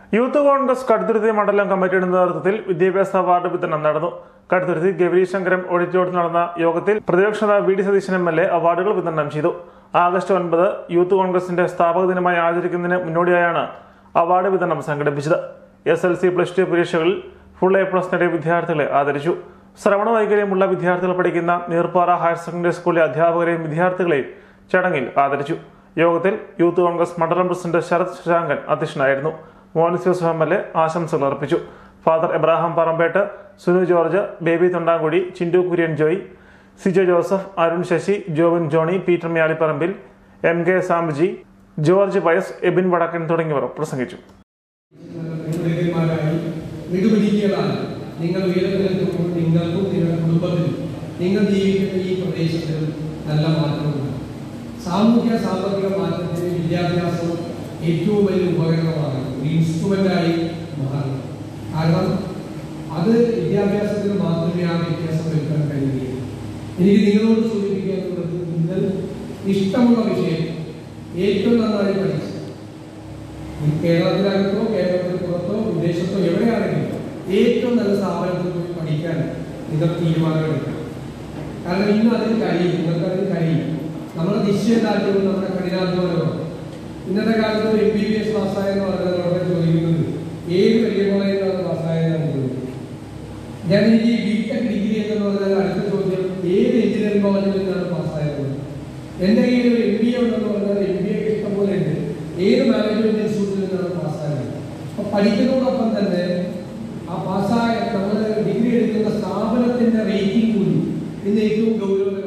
youth Congress Kaduthuruthy മണ്ഡലം കമ്മിറ്റിയുടെ നേതൃത്വത്തിൽ വിദ്യാഭ്യാസ അവാർഡ് വിതരണം നടന്നു കടുത്തുരുത്തി ഗൗരി ശങ്കരം ഓഡിറ്റോറിയത്തിൽ നടന്ന യോഗത്തിൽ പ്രതിപക്ഷ നേതാവ് V D Satheesan M L A അവാർഡുകൾ വിതരണം ചെയ്തു ആഗസ്റ്റ് ഒൻപത് യൂത്ത് കോൺഗ്രസിന്റെ സ്ഥാപക ദിനമായി ആചരിക്കുന്നതിന് മുന്നോടിയായാണ് അവാർഡ് വിതരണം സംഘടിപ്പിച്ചത് S L C plus two പരീക്ഷകളിൽ ഫുൾ എ പ്ലസ് നേടിയ വിദ്യാർത്ഥികളെ ആദരിച്ചു ശ്രവണ വൈകല്യമുള്ള വിദ്യാർത്ഥികൾ പഠിക്കുന്ന നീർപ്പാറ ഹയർ സെക്കൻഡറി സ്കൂളിലെ അധ്യാപകരെയും വിദ്യാർത്ഥികളെയും ചടങ്ങിൽ ആദരിച്ചു യോഗത്തിൽ യൂത്ത് കോൺഗ്രസ് മണ്ഡലം പ്രസിഡന്റ് ശരത് ശശാങ്കൻ അധ്യക്ഷനായിരുന്നു Mohans Yusuf M L A ആശംസകൾ അർപ്പിച്ചു Father Abraham Parambett Sunu George Baby Thondankudy Chindu Kurian Joy Sijo Joseph Arun Sasi Jovin Johny Peter Myalipparambil M K Sambaji George Pius Ebin Vadakkan തുടങ്ങിയവർ പ്രസംഗിച്ചു മിടുക്കന്മാരായി മിടുമിടുക്കികളാണ് നിങ്ങൾ ഉയരത്തിലെത്തുമ്പോൾ നിങ്ങൾക്കും നിങ്ങളുടെ കുടുംബത്തിനും നിങ്ങൾ ജീവിക്കുന്ന ഈ പ്രദേശത്തിനും നല്ല മാറ്റമുണ്ട് സാമൂഹ്യ സാമ്പത്തിക മാറ്റത്തിന് വിദ്യാഭ്യാസം ഏറ്റവും വലിയ ഉപകരണമാണ് ഒരു ഇൻസ്ട്രുമെന്റായി മാറും കാരണം അത് വിദ്യാഭ്യാസത്തിന് മാത്രമേ ആ വ്യത്യാസം വരുത്താൻ കഴിയുകയുള്ളൂ എനിക്ക് നിങ്ങളോട് സൂചിപ്പിക്കാനുള്ളത് നിങ്ങൾ ഇഷ്ടമുള്ള വിഷയം ഏറ്റവും നന്നായി പഠിച്ചു ഈ കേരളത്തിനകത്തോ കേരളത്തിന് പുറത്തോ വിദേശത്തോ എവിടെയാണെങ്കിലും ഏറ്റവും നല്ല സ്ഥാപനത്തിൽ പോയി പഠിക്കാൻ നിങ്ങൾ തീരുമാനമെടുക്കണം കാരണം ഇന്ന് അതിന് കഴിയും നിങ്ങൾക്ക് അതിന് കഴിയും നമ്മുടെ നിശ്ചയദാർഢ്യവും നമ്മുടെ കഠിനാധ്വാനവും ഇന്നത്തെ കാലത്ത് എം ബി ബി എസ് പാസ്സായെന്ന് പറഞ്ഞാൽ അവിടെ ചോദിക്കുന്നത് ഏത് വലിയ കോളേജിലാണ് പാസ്സായതെന്ന് ചോദിക്കുന്നത് ഞാൻ എനിക്ക് ബി ടെക് ഡിഗ്രി എന്ന് പറഞ്ഞാൽ അടുത്ത ചോദ്യം ഏത് എഞ്ചിനീയറിംഗ് കോളേജിൽ നിന്നാണ് പാസ്സായത് എന്റെ കയ്യിൽ ഒരു എം ബി എ ഉണ്ടെന്ന് പറഞ്ഞാൽ എം ബി എ ഇഷ്ടംപോലെ ഉണ്ട് ഏത് മാനേജ്മെന്റ് ഇൻസ്റ്റിറ്റ്യൂട്ടിൽ നിന്നാണ് പാസ്സായത് അപ്പൊ പഠിക്കുന്നതോടൊപ്പം തന്നെ ആ പാസ്സായ നമ്മൾ ഡിഗ്രി എടുക്കുന്ന സ്ഥാപനത്തിന്റെ റേറ്റിംഗ് കൂടി ഇന്ന് ഏറ്റവും ഗൗരവകരമായ